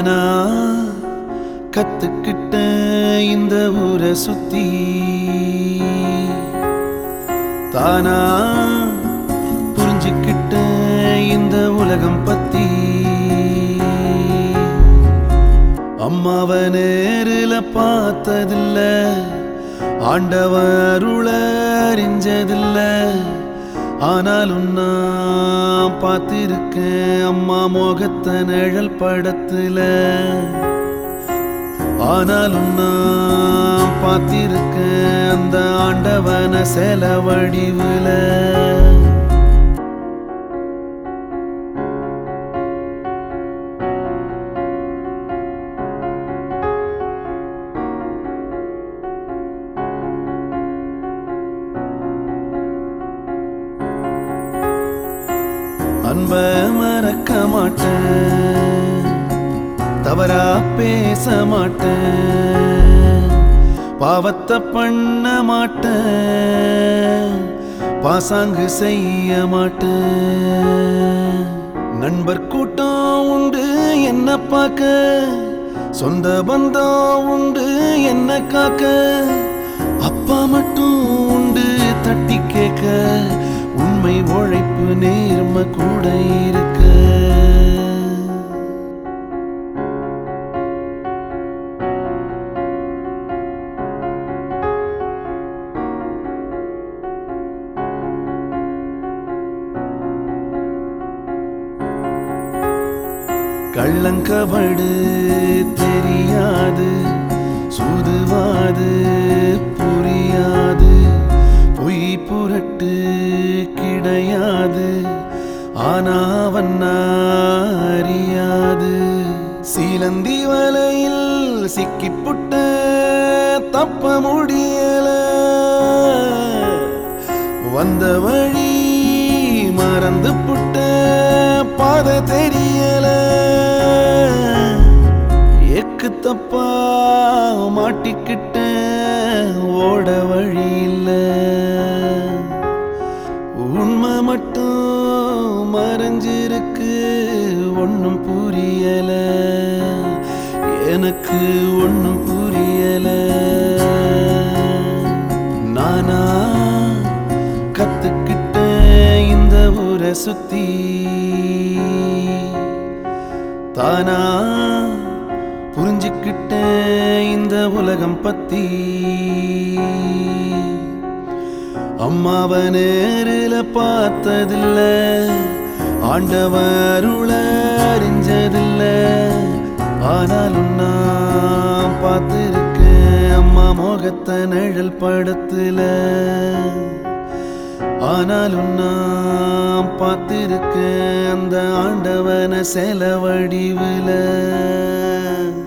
நானா கத்துக்கிட்ட இந்த ஊரை சுத்தி தானா புரிஞ்சுக்கிட்ட இந்த உலகம் பத்தி அம்மாவ நேருல பார்த்ததில்ல ஆண்டவன் அருள அறிஞ்சதில்ல ஆனாலும் நான் பார்த்திருக்கேன் அம்மா முகத்த நிழல் படத்துல ஆனாலும் நான் பார்த்திருக்கேன் அந்த ஆண்டவன செல வடிவுல அன்ப மறக்க மாட்டேன் தவறா பேச மாட்டேன் பாவத்தை பண்ண மாட்டேன் பாசாங்கு செய்ய மாட்டேன் நண்பர் கூட்டம் உண்டு என்ன பார்க்க சொந்த பந்தம் உண்டு என்ன காக்க அப்பா மட்டும் உண்டு தட்டி கேட்க உண்மை உழைப்பு நேர்ம கூட இருக்க கள்ளங்கபடு தெரியாது சூதுவாது புரியாது பொய் புரட்டு கிடையாது ஆனாவன் அறியாது சீலந்தி வலையில் சிக்கிப்புட்ட தப்ப முடியல வந்த வழி மறந்து புட்ட பாதை தெரியல எக்கு தப்பா மாட்டிக்கிட்ட ஓட வழி இல்ல உண்மை மட்டும் மறைஞ்சிருக்கு ஒன்னும் புரியல எனக்கு ஒன்னும் புரியல நானா கத்துக்கிட்ட இந்த ஊரை சுத்தி தானா புரிஞ்சுக்கிட்ட இந்த உலகம் பத்தி அம்மாவ நேருல பார்த்ததில்ல ஆண்டவன் அருள அறிஞ்சதில்ல ஆனாலும் நான் பார்த்திருக்கேன் அம்மா முகத்த நிழல் படத்துல ஆனாலும் நான் பார்த்திருக்கேன் அந்த ஆண்டவன செல வடிவுல